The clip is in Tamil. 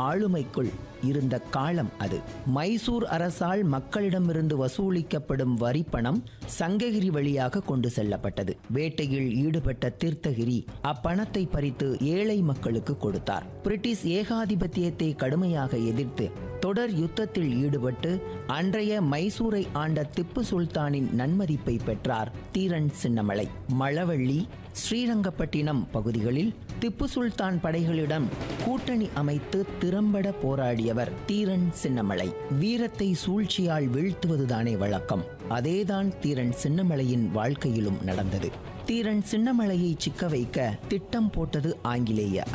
ஆளுமைக்குள் இருந்த காலம் அது மைசூர் அரசால் மக்களிடமிருந்து வசூலிக்கப்படும் வரி பணம் சங்ககிரி வழியாக கொண்டு செல்லப்பட்டது வேட்டையில் ஈடுபட்ட தீர்த்தகிரி அப்பணத்தை பறித்து ஏழை மக்களுக்கு கொடுத்தார் பிரிட்டிஷ் ஏகாதிபத்தியத்தை கடுமையாக எதிர்த்து தொடர் யுத்தத்தில் ஈடுபட்டு அன்றைய மைசூரை ஆண்ட திப்பு சுல்தானின் நன்மதிப்பை பெற்றார் தீரன் சின்னமலை மழவள்ளி ஸ்ரீரங்கப்பட்டினம் பகுதிகளில் திப்பு சுல்தான் படைகளிடம் கூட்டணி அமைத்து திறம்பட போராடியவர் தீரன் சின்னமலை வீரத்தை சூழ்ச்சியால் வீழ்த்துவதுதானே வழக்கம் அதேதான் தீரன் சின்னமலையின் வாழ்க்கையிலும் நடந்தது தீரன் சின்னமலையை சிக்க வைக்க திட்டம் போட்டது ஆங்கிலேய